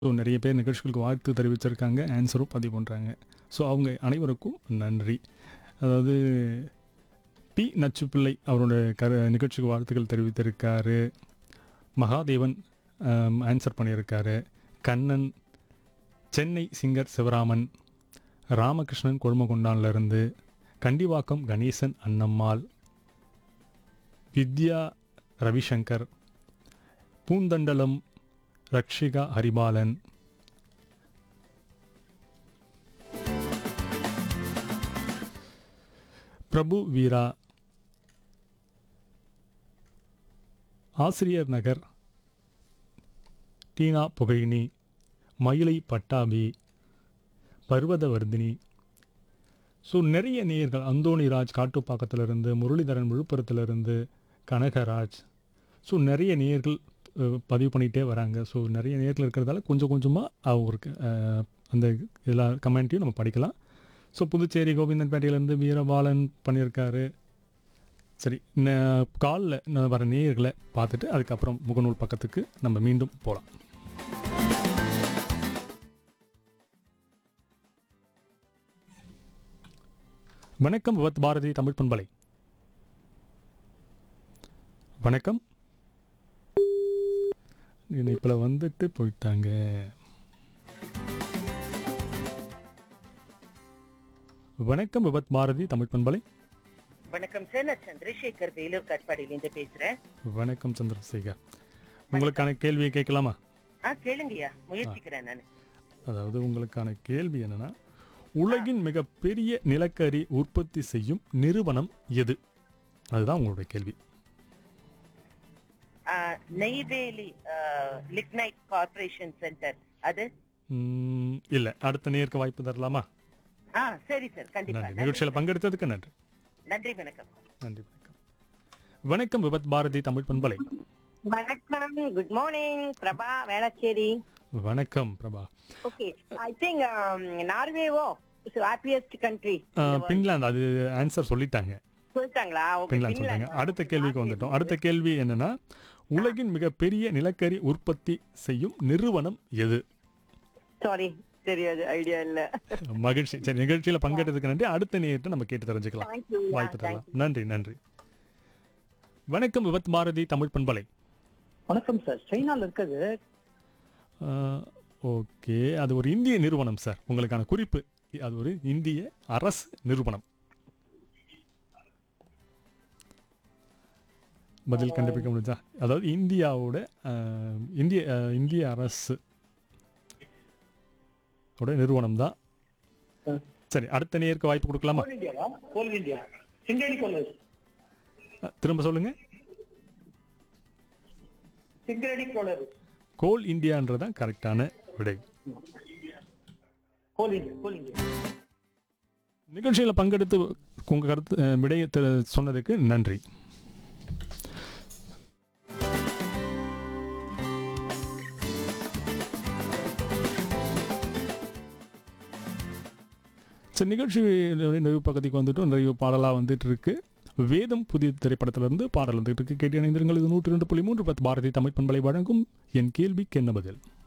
so நிறைய பேர் நிகழ்ச்சிகளுக்கு வாழ்த்து தெரிவிச்சிருக்காங்க ஆன்சரும் பதிவு பண்ணுறாங்க ஸோ அவங்க அனைவருக்கும் நன்றி அதாவது பி நச்சுப்பிள்ளை அவரோட கரு நிகழ்ச்சிக்கு வாழ்த்துக்கள் தெரிவித்திருக்காரு மகாதேவன் ஆன்சர் பண்ணியிருக்காரு கண்ணன் சென்னை சிங்கர் சிவராமன் ராமகிருஷ்ணன் கொழுமகொண்டான்லேருந்து கண்டிவாக்கம் கணேசன் அன்னம்மாள் வித்யா ரவிசங்கர் பூந்தண்டலம் ரக்ஷிகா ஹரிபாலன் பிரபு வீரா ஆசிரியர் நகர் டீனா புகையினி மயிலை பட்டாபி பர்வதவர்தினி ஸோ நிறைய நேயர்கள் அந்தோணிராஜ் காட்டுப்பாக்கத்திலிருந்து முரளிதரன் விழுப்புரத்திலிருந்து கனகராஜ் ஸோ நிறைய நேயர்கள் அஹ், பதிவு பண்ணிகிட்டே வராங்க ஸோ நிறைய நேயர்கள் இருக்கிறதால கொஞ்சம் கொஞ்சமாக அவருக்கு அஹ், அந்த எல்லா கமெண்ட்டையும் நம்ம படிக்கலாம் ஸோ புதுச்சேரி கோவிந்தன்பேட்டையிலேருந்து வீரபாலன் பண்ணியிருக்காரு சரி காலில் வர நேயர்களை பார்த்துட்டு அதுக்கப்புறம் முகநூல் பக்கத்துக்கு நம்ம மீண்டும் போகலாம் வணக்கம் விவத் பாரதி தமிழ் பண்பலை வணக்கம் இணைப்பில் வந்துட்டு போயிட்டாங்க வணக்கம் விபத் பாரதி தமிழ் பண்பலை வணக்கம் சார் நான் சந்திரசேகர் வேலூர் கட்பாடியிலேருந்து பேசுறேன் வணக்கம் சந்திரசேகர் உங்களுக்கான கேள்வியை கேட்கலாமா ஆ கேளுங்கய்யா முயற்சிக்கிறேன் நான் அதாவது உங்களுக்கான கேள்வி என்னன்னா உலகின் மிகப்பெரிய நிலக்கரி உற்பத்தி செய்யும் நிறுவனம் எது அதுதான் உங்களுடைய கேள்வி நெய்வேலி லிக்னைட் கார்ப்பரேஷன் சென்டர் அது ம், இல்ல அடுத்த நேருக்கு வாய்ப்பு தரலாமா ஆ சரி சார் கண்டிப்பா நன்றி நிகழ்ச்சியில் பங்கெடுத்ததுக்கு நன்றி நன்றி வணக்கம் நன்றி வணக்கம் வணக்கம் விபத் பாரதி தமிழ் பண்பலை வணக்கம் குட் மார்னிங் பிரபா வேளச்சேரி வணக்கம் பிரபா ஓகே ஐ திங்க் நார்வேவோ ஹாப்பியஸ்ட் கண்ட்ரி ஆ, பின்லாந்து அது ஆன்சர் சொல்லிட்டாங்க சொல்லிட்டாங்களா ஓகே பின்லாந்து சொல்லிட்டாங்க அடுத்த கேள்விக்கு வந்துட்டோம் அடுத்த கேள்வி என்னன்னா உலகின் மிகப்பெரிய நிலக்கரி உற்பத்தி செய்யும் நிறுவனம் எது சாரி தெரியாது ஐடியா இல்ல மகிழ்ச்சி சரி நிகழ்ச்சியில பங்கெடுத்ததுக்கு நன்றி அடுத்த நேரத்தை நம்ம கேட்டு தெரிஞ்சுக்கலாம் தேங்க்யூ வாய்ப்பு தரலாம் நன்றி நன்றி வணக்கம் விபத் பாரதி தமிழ் பண்பலை வணக்கம் சார் சைனால இருக்குது ஓகே அது ஒரு இந்திய நிறுவனம் சார் உங்களுக்கான குறிப்பு அது ஒரு இந்திய அரசு நிறுவனம் பதில் கண்டுபிடிக்க முடிஞ்சா அதாவது இந்தியாவோட அஹ், இந்திய அஹ், இந்திய அரசு ஓட நிறுவனம் தான் சரி அடுத்த நேருக்கு வாய்ப்பு கொடுக்கலாமா கோல் இந்தியாவா கோல் இந்தியா சிங்கேடி கோலேஜ் அஹ், திரும்ப சொல்லுங்க சிங்கேடி கோலேஜ் கோல் இந்தியான்றதான் கரெக்டான விடை கோல் இந்தியா கோல் இந்தியா நிகழ்ச்சியில் பங்கெடுத்து உங்கள் கருத்து அஹ், விடையை தெ- சொன்னதுக்கு நன்றி சரி நிகழ்ச்சி நிறைவு பகுதிக்கு வந்துட்டும் நிறைவு பாடலாக வந்துட்டு இருக்கு வேதம் புதிய திரைப்படத்திலிருந்து பாடல் வந்துட்டு இருக்கு கேட்டு இணைந்திருங்கள் இது நூற்றி ரெண்டு புள்ளி மூன்று பத்து பாரதி தமிழ் பண்பலை வழங்கும் என் கேள்விக்கு என்ன பதில்